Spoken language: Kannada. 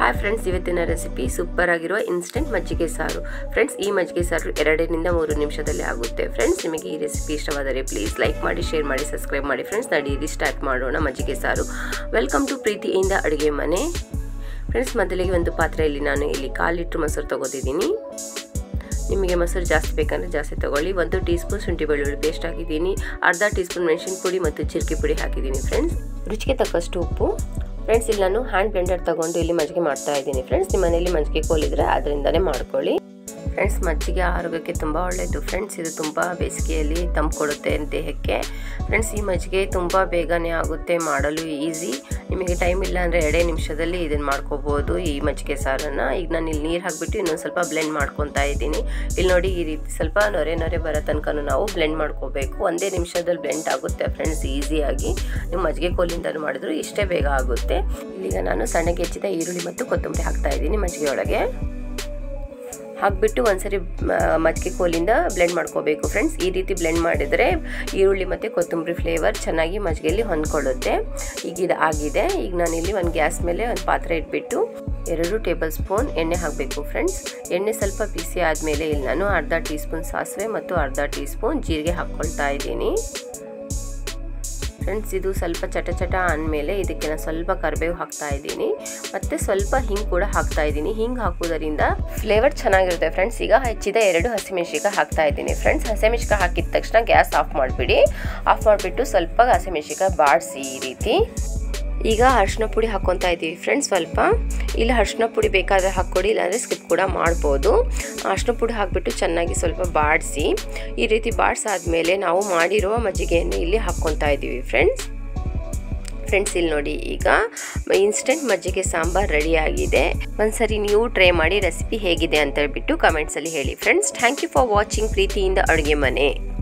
ಹಾಯ್ ಫ್ರೆಂಡ್ಸ್ ಇವತ್ತಿನ ರೆಸಿಪಿ ಸೂಪರ್ ಆಗಿರುವ ಇನ್ಸ್ಟೆಂಟ್ ಮಜ್ಜಿಗೆ ಸಾರು ಫ್ರೆಂಡ್ಸ್ ಈ ಮಜ್ಜಿಗೆ ಸಾರು ಎರಡರಿಂದ ಮೂರು ನಿಮಿಷದಲ್ಲಿ ಆಗುತ್ತೆ ಫ್ರೆಂಡ್ಸ್ ನಿಮಗೆ ಈ ರೆಸಿಪಿ ಇಷ್ಟವಾದರೆ ಪ್ಲೀಸ್ ಲೈಕ್ ಮಾಡಿ ಶೇರ್ ಮಾಡಿ ಸಬ್ಸ್ಕ್ರೈಬ್ ಮಾಡಿ ಫ್ರೆಂಡ್ಸ್ ನಡೀರಿ ಸ್ಟಾರ್ಟ್ ಮಾಡೋಣ ಮಜ್ಜಿಗೆ ಸಾರು ವೆಲ್ಕಮ್ ಟು ಪ್ರೀತಿಯಿಂದ ಅಡುಗೆ ಮನೆ ಫ್ರೆಂಡ್ಸ್ ಮೊದಲಿಗೆ ಒಂದು ಪಾತ್ರೆಯಲ್ಲಿ ನಾನು ಇಲ್ಲಿ ಕಾಲು ಲೀಟ್ರ್ ಮೊಸರು ತೊಗೋತಿದ್ದೀನಿ ನಿಮಗೆ ಮೊಸರು ಜಾಸ್ತಿ ಬೇಕಂದರೆ ಜಾಸ್ತಿ ತೊಗೊಳ್ಳಿ ಒಂದು ಟೀ ಸ್ಪೂನ್ ಶುಂಠಿ ಬೆಳ್ಳುಳ್ಳಿ ಪೇಸ್ಟ್ ಹಾಕಿದ್ದೀನಿ ಅರ್ಧ ಟೀ ಸ್ಪೂನ್ ಮೆಣಸಿನ ಪುಡಿ ಮತ್ತು ಚಿರ್ಕಿ ಪುಡಿ ಹಾಕಿದ್ದೀನಿ ಫ್ರೆಂಡ್ಸ್ ರುಚಿಗೆ ತಕ್ಕಷ್ಟು ಉಪ್ಪು ಫ್ರೆಂಡ್ಸ್ ಇಲ್ಲಿ ನಾನು ಹ್ಯಾಂಡ್ ಬ್ಲೆಂಡರ್ ತಗೊಂಡು ಇಲ್ಲಿ ಮಜ್ಜಿಗೆ ಮಾಡ್ತಾ ಇದ್ದೀನಿ ಫ್ರೆಂಡ್ಸ್ ನಿಮ್ಮ ಮನೆಯಲ್ಲಿ ಮಜ್ಜಿಗೆ ಕೋಲಿದ್ರೆ ಅದರಿಂದನೇ ಮಾಡ್ಕೊಳ್ಳಿ ಫ್ರೆಂಡ್ಸ್ ಮಜ್ಜಿಗೆ ಆರೋಗ್ಯಕ್ಕೆ ತುಂಬ ಒಳ್ಳೆಯದು ಫ್ರೆಂಡ್ಸ್ ಇದು ತುಂಬ ಬೇಸಿಗೆಯಲ್ಲಿ ತಂಪು ಕೊಡುತ್ತೆ ದೇಹಕ್ಕೆ ಫ್ರೆಂಡ್ಸ್ ಈ ಮಜ್ಜಿಗೆ ತುಂಬ ಬೇಗನೆ ಆಗುತ್ತೆ ಮಾಡಲು ಈಸಿ ನಿಮಗೆ ಟೈಮ್ ಇಲ್ಲ ಅಂದರೆ ಎರಡೇ ನಿಮಿಷದಲ್ಲಿ ಇದನ್ನು ಮಾಡ್ಕೋಬೋದು ಈ ಮಜ್ಜಿಗೆ ಸಾರನ್ನು ಈಗ ನಾನು ಇಲ್ಲಿ ನೀರು ಹಾಕಿಬಿಟ್ಟು ಇನ್ನೊಂದು ಸ್ವಲ್ಪ ಬ್ಲೆಂಡ್ ಮಾಡ್ಕೊತಾ ಇದ್ದೀನಿ ಇಲ್ಲಿ ನೋಡಿ ಈ ರೀತಿ ಸ್ವಲ್ಪ ನೊರೆ ನೊರೆ ಬರೋ ತನಕ ನಾವು ಬ್ಲೆಂಡ್ ಮಾಡ್ಕೋಬೇಕು ಒಂದೇ ನಿಮಿಷದಲ್ಲಿ ಬ್ಲೆಂಡ್ ಆಗುತ್ತೆ ಫ್ರೆಂಡ್ಸ್ ಈಸಿಯಾಗಿ ನೀವು ಮಜ್ಜಿಗೆ ಕೋಲಿಂದ ಮಾಡಿದ್ರು ಇಷ್ಟೇ ಬೇಗ ಆಗುತ್ತೆ ಇಲ್ಲಿಗ ನಾನು ಸಣ್ಣಗೆ ಹೆಚ್ಚಿದ ಈರುಳ್ಳಿ ಮತ್ತು ಕೊತ್ತಂಬರಿ ಹಾಕ್ತಾ ಇದ್ದೀನಿ ಮಜ್ಜಿಗೆ ಒಳಗೆ ಹಾಕ್ಬಿಟ್ಟು ಒಂದ್ಸರಿ ಮಜ್ಜಿಗೆ ಕೋಲಿಂದ ಬ್ಲೆಂಡ್ ಮಾಡ್ಕೋಬೇಕು ಫ್ರೆಂಡ್ಸ್ ಈ ರೀತಿ ಬ್ಲೆಂಡ್ ಮಾಡಿದರೆ ಈರುಳ್ಳಿ ಮತ್ತು ಕೊತ್ತಂಬರಿ ಫ್ಲೇವರ್ ಚೆನ್ನಾಗಿ ಮಜ್ಜಿಗೆಯಲ್ಲಿ ಹೊಂದ್ಕೊಳ್ಳುತ್ತೆ ಈಗ ಇದು ಆಗಿದೆ ಈಗ ನಾನಿಲ್ಲಿ ಒಂದು ಗ್ಯಾಸ್ ಮೇಲೆ ಒಂದು ಪಾತ್ರೆ ಇಟ್ಬಿಟ್ಟು ಎರಡು ಟೇಬಲ್ ಸ್ಪೂನ್ ಎಣ್ಣೆ ಹಾಕಬೇಕು ಫ್ರೆಂಡ್ಸ್ ಎಣ್ಣೆ ಸ್ವಲ್ಪ ಬಿಸಿ ಆದಮೇಲೆ ಇಲ್ಲಿ ನಾನು ಅರ್ಧ ಟೀ ಸ್ಪೂನ್ ಸಾಸಿವೆ ಮತ್ತು ಅರ್ಧ ಟೀ ಸ್ಪೂನ್ ಜೀರಿಗೆ ಹಾಕ್ಕೊಳ್ತಾ ಇದ್ದೀನಿ ಫ್ರೆಂಡ್ಸ್ ಇದು ಸ್ವಲ್ಪ ಚಟ ಚಟ ಅಂದಮೇಲೆ ಇದಕ್ಕೆ ನಾನು ಸ್ವಲ್ಪ ಕರಿಬೇವು ಹಾಕ್ತಾ ಇದ್ದೀನಿ ಮತ್ತು ಸ್ವಲ್ಪ ಹಿಂಗೆ ಕೂಡ ಹಾಕ್ತಾ ಇದ್ದೀನಿ ಹಿಂಗೆ ಹಾಕೋದರಿಂದ ಫ್ಲೇವರ್ ಚೆನ್ನಾಗಿರುತ್ತೆ ಫ್ರೆಂಡ್ಸ್ ಈಗ ಹೆಚ್ಚಿದ ಎರಡು ಹಸಿಮೆಣ್ಸಿಕಾಯಿ ಹಾಕ್ತಾ ಇದ್ದೀನಿ ಫ್ರೆಂಡ್ಸ್ ಹಸಿಮೆಣ್ಸಿಕಾಯಿ ಹಾಕಿದ ತಕ್ಷಣ ಗ್ಯಾಸ್ ಆಫ್ ಮಾಡಿಬಿಡಿ ಆಫ್ ಮಾಡಿಬಿಟ್ಟು ಸ್ವಲ್ಪ ಹಸಿಮೆಣ್ಸಿಕಾಯಿ ಬಾಡಿಸಿ ಈ ರೀತಿ ಈಗ ಅರಿಶಿನ ಪುಡಿ ಹಾಕ್ಕೊತಾ ಇದ್ದೀವಿ ಫ್ರೆಂಡ್ಸ್ ಸ್ವಲ್ಪ ಇಲ್ಲಿ ಅರಿಶಿನ ಪುಡಿ ಬೇಕಾದರೆ ಹಾಕ್ಕೊಡಿ ಇಲ್ಲಾಂದರೆ ಸ್ಕಿಪ್ ಕೂಡ ಮಾಡ್ಬೋದು ಅರಿಶಿನ ಪುಡಿ ಹಾಕಿಬಿಟ್ಟು ಚೆನ್ನಾಗಿ ಸ್ವಲ್ಪ ಬಾಡಿಸಿ ಈ ರೀತಿ ಬಾಡಿಸಾದ್ಮೇಲೆ ನಾವು ಮಾಡಿರುವ ಮಜ್ಜಿಗೆಯನ್ನು ಇಲ್ಲಿ ಹಾಕ್ಕೊತಾ ಇದ್ದೀವಿ ಫ್ರೆಂಡ್ಸ್ ಫ್ರೆಂಡ್ಸ್ ಇಲ್ಲಿ ನೋಡಿ ಈಗ ಇನ್ಸ್ಟೆಂಟ್ ಮಜ್ಜಿಗೆ ಸಾಂಬಾರ್ ರೆಡಿಯಾಗಿದೆ ಒಂದ್ಸರಿ ನೀವು ಟ್ರೈ ಮಾಡಿ ರೆಸಿಪಿ ಹೇಗಿದೆ ಅಂತ ಹೇಳ್ಬಿಟ್ಟು ಕಮೆಂಟ್ಸಲ್ಲಿ ಹೇಳಿ friends thank you for watching ಪ್ರೀತಿಯಿಂದ ಅಡುಗೆ ಮನೆ